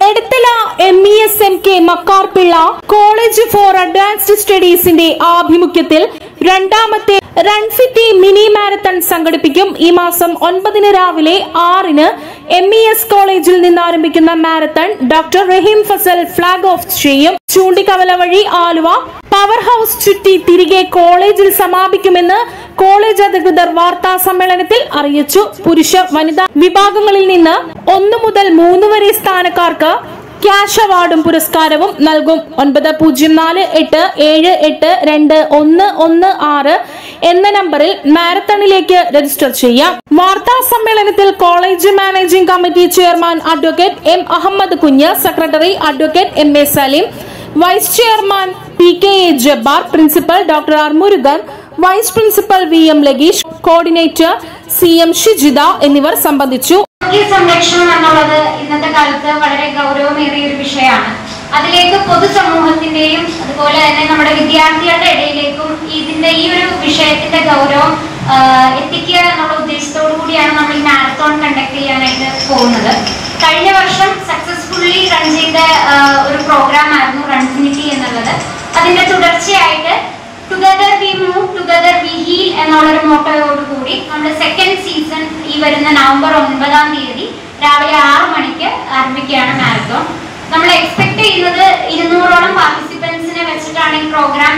Edathala M E S M K Makkarpilla college for advanced സ്റ്റഡീസിന്റെ ആഭിമുഖ്യത്തിൽ രണ്ടാമത്തെ റൺഫിറ്റി മിനി മാരത്തൺ സംഘടിപ്പിക്കും ഈ മാസം ഒൻപതിന് രാവിലെ ആറിന് എം ഇ എസ് കോളേജിൽ നിന്ന് ആരംഭിക്കുന്ന marathon doctor Rahim Fazal flag off ചെയ്യും ചൂണ്ടിക്കവല വഴി ആലുവ പവർ ഹൌസ് ചുറ്റി തിരികെ കോളേജിൽ സമാപിക്കുമെന്ന് കോളേജ് അധികൃതർ വാർത്താ സമ്മേളനത്തിൽ അറിയിച്ചു പുരുഷ വനിതാ വിഭാഗങ്ങളിൽ നിന്ന് ഒന്നു മുതൽ മൂന്ന് വരെ സ്ഥാനക്കാർക്ക് ക്യാഷ് അവാർഡും പുരസ്കാരവും നൽകും ഒൻപത് പൂജ്യം നാല് എട്ട് ഏഴ് എട്ട് രണ്ട് ഒന്ന് ഒന്ന് ആറ് എന്ന നമ്പറിൽ മാരത്തണിലേക്ക് രജിസ്റ്റർ ചെയ്യാം വാർത്താ സമ്മേളനത്തിൽ college managing committee chairman advocate M Ahammed Kunju secretary advocate M A Saleem vice chairman P K A Jabbar principal doctor R Murugan vice principal V M Lageesh coordinator C M Shijitha എന്നിവർ സംബന്ധിച്ചു ആരോഗ്യ സംരക്ഷണം എന്നുള്ളത് ഇന്നത്തെ കാലത്ത് വളരെ ഗൗരവമേറിയ ഒരു വിഷയമാണ് അതിലേക്ക് പൊതുസമൂഹത്തിന്റെയും അതുപോലെ തന്നെ നമ്മുടെ വിദ്യാർത്ഥികളുടെ ഇടയിലേക്കും ഇതിന്റെ ഈ ഒരു വിഷയത്തിന്റെ ഗൗരവം ആ, എത്തിക്കുക എന്നുള്ള ഉദ്ദേശത്തോടു കൂടിയാണ് നമ്മൾ ഈ മാരത്തോൺ കണ്ടക്ട് ചെയ്യാനായിട്ട് പോകുന്നത് കഴിഞ്ഞ വർഷം സക്സസ്ഫുള്ളി റൺ ചെയ്ത ആ, ഒരു പ്രോഗ്രാം ആയിരുന്നു റൺഫിനിറ്റി എന്നുള്ളത് അതിന്റെ തുടർച്ചയായിട്ട് together we move together we heal എന്നുള്ളൊരു മോട്ടോയോട് കൂടി നമ്മുടെ സെക്കൻഡ് സീസൺ ഈ വരുന്ന നവംബർ ഒൻപതാം തീയതി രാവിലെ ആറ് മണിക്ക് ആരംഭിക്കുകയാണ് മാരത്തോൺ നമ്മൾ എക്സ്പെക്ട് ചെയ്യുന്നത് ഇരുന്നൂറോളം പാർട്ടിസിപ്പൻസിനെ വെച്ചിട്ടാണ് ഈ പ്രോഗ്രാം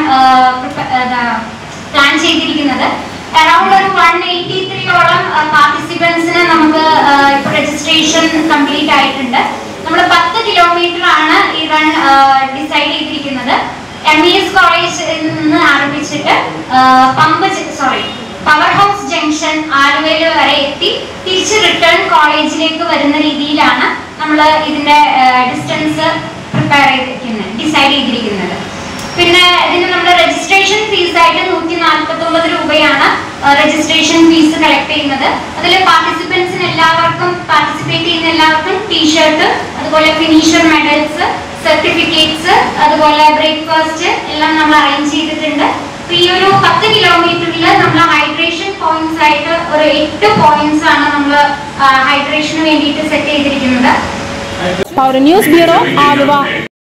പ്ലാൻ ചെയ്തിരിക്കുന്നത് അറൌണ്ട് ഒരു വൺ എയ്റ്റി ത്രീയോളം പാർട്ടിസിപ്പൻസിനെ നമുക്ക് ഇപ്പോൾ രജിസ്ട്രേഷൻ കംപ്ലീറ്റ് ആയിട്ടുണ്ട് നമ്മൾ പത്ത് കിലോമീറ്റർ ആണ് ഈ റൺ ഡിസൈഡ് ചെയ്തിരിക്കുന്നത് എം ഇ എസ് കോളേജിൽ നിന്ന് ആരംഭിച്ചിട്ട് ആ, pump sorry power house junction ആലുവയിൽ വരെ എത്തി തിരിച്ച് റിട്ടേൺ കോളേജിലേക്ക് വരുന്ന രീതിയിലാണ് നമ്മൾ ഇതിന്റെ ഡിസ്റ്റൻസ് പ്രിപ്പയർ ചെയ്തിരിക്കുന്നത് ഡിസൈഡ് ചെയ്തിരിക്കുന്നത് പിന്നെ ഇതിന് നമ്മുടെ രജിസ്ട്രേഷൻ ഫീസ് ആയിട്ട് നൂറ്റി നാൽപ്പത്തി ഒമ്പത് രൂപയാണ് രജിസ്ട്രേഷൻ ഫീസ് കളക്ട് ചെയ്യുന്നത് അതിൽ പാർട്ടിസിപ്പൻസിന് എല്ലാവർക്കും പാർട്ടിസിപ്പേറ്റ് ചെയ്യുന്ന എല്ലാവർക്കും ടീഷർട്ട് അതുപോലെ ഫിനിഷർ മെഡൽസ് സർട്ടിഫിക്കറ്റ്സ് അതുപോലെ ബ്രേക്ക്ഫാസ്റ്റ് എല്ലാം നമ്മൾ അറേഞ്ച് ചെയ്തിട്ടുണ്ട് അപ്പൊ ഈ ഒരു പത്ത് കിലോമീറ്ററിൽ നമ്മൾ ഹൈഡ്രേഷൻ പോയിന്റ്സ് ആയിട്ട് ഒരു എട്ട് പോയിന്റ്സ് ആണ് നമ്മൾ ഹൈഡ്രേഷന് വേണ്ടിയിട്ട് സെറ്റ് ചെയ്തിരിക്കുന്നത് പൗര ന്യൂസ് ബ്യൂറോ ആലുവ